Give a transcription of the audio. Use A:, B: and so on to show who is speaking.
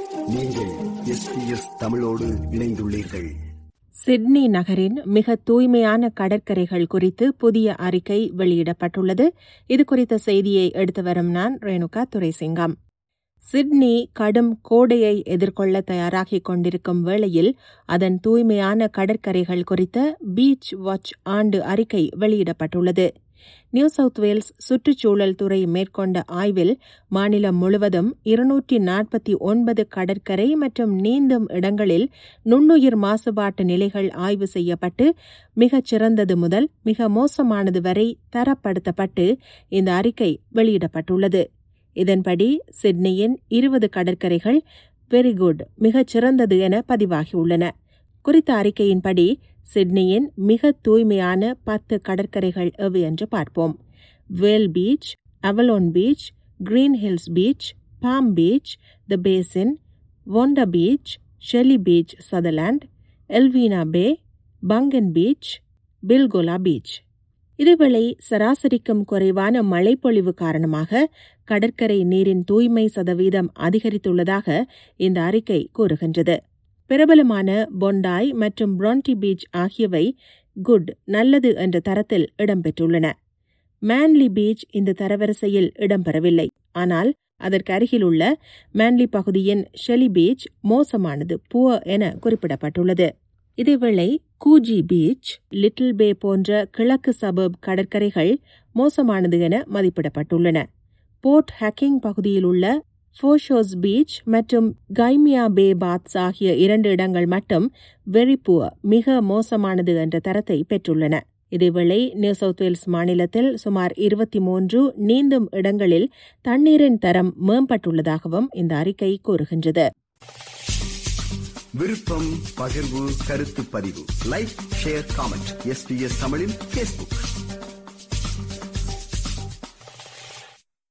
A: நீங்கள் எஸ்பிஎஸ் தமிழோடு இணைந்துள்ளீர்கள்
B: சிட்னி நகரின் மிக தூய்மையான கடற்கரைகள் குறித்து புதிய அறிக்கை வெளியிடப்பட்டுள்ளது இது குறித்த செய்தியை எடுத்து வரும் நான் ரேணுகா துரைசிங்கம் சிட்னி கடும் கோடையை எதிர்கொள்ள தயாராகிக் கொண்டிருக்கும் வேளையில் அதன் தூய்மையான கடற்கரைகள் குறித்த பீச் வாட்ச் ஆண்டு அறிக்கை வெளியிடப்பட்டுள்ளது நியூ சவுத் வேல்ஸ் சுற்றுச்சூழல் துறை மேற்கொண்ட ஆய்வில் மாநிலம் முழுவதும் இருநூற்றி நாற்பத்தி ஒன்பது கடற்கரை மற்றும் நீந்தும் இடங்களில் நுண்ணுயிர் மாசுபாட்டு நிலைகள் ஆய்வு செய்யப்பட்டு மிகச் சிறந்தது முதல் மிக மோசமானது வரை தரப்படுத்தப்பட்டு இந்த அறிக்கை வெளியிடப்பட்டுள்ளது இதன்படி சிட்னியின் இருபது கடற்கரைகள் வெரி குட் மிகச் சிறந்தது என பதிவாகியுள்ளன குறித்த அறிக்கையின்படி சிட்னியின் மிக தூய்மையான பத்து கடற்கரைகள் எவை என்று பார்ப்போம் Whale Beach Avalon Beach Green Hills Beach Palm Beach the Basin Wanda Beach Shelly Beach Sutherland Elvina Bay Bungan Beach பில்கோலா beach இதேவேளை சராசரிக்கும் குறைவான மழைப்பொழிவு காரணமாக கடற்கரை நீரின் தூய்மை சதவீதம் அதிகரித்துள்ளதாக இந்த அறிக்கை கூறுகின்றது பிரபலமான பொண்டாய் மற்றும் பிரான்டி பீச் ஆகியவை குட் நல்லது என்ற தரத்தில் இடம்பெற்றுள்ளன மேன்லி பீச் இந்த தரவரிசையில் இடம்பெறவில்லை ஆனால் அதற்கு அருகிலுள்ள மேன்லி பகுதியின் ஷெலி பீச் மோசமானது புவர் என குறிப்பிடப்பட்டுள்ளது இதேவேளை கூஜி பீச் லிட்டில் பே போன்ற கிழக்கு சபர்ப் கடற்கரைகள் மோசமானது என மதிப்பிடப்பட்டுள்ளன போர்ட் ஹக்கிங் பகுதியில் உள்ள ஃபோஷோஸ் பீச் மற்றும் கைமியா பே பாத்ஸ் ஆகிய இரண்டு இடங்கள் மட்டும் வெரி புவர் மிக மோசமானது என்ற தரத்தை பெற்றுள்ளன இதேவேளை நியூ சவுத் வேல்ஸ் மாநிலத்தில் சுமார் இருபத்தி மூன்று நீந்தும் இடங்களில் தண்ணீரின் தரம் மேம்பட்டுள்ளதாகவும் இந்த அறிக்கை கூறுகின்றது
A: விருப்பம் பகிர்வு கருத்து பதிவு லைக் ஷேர் காமெண்ட் எஸ்பிஎஸ் தமிழின் பேஸ்புக்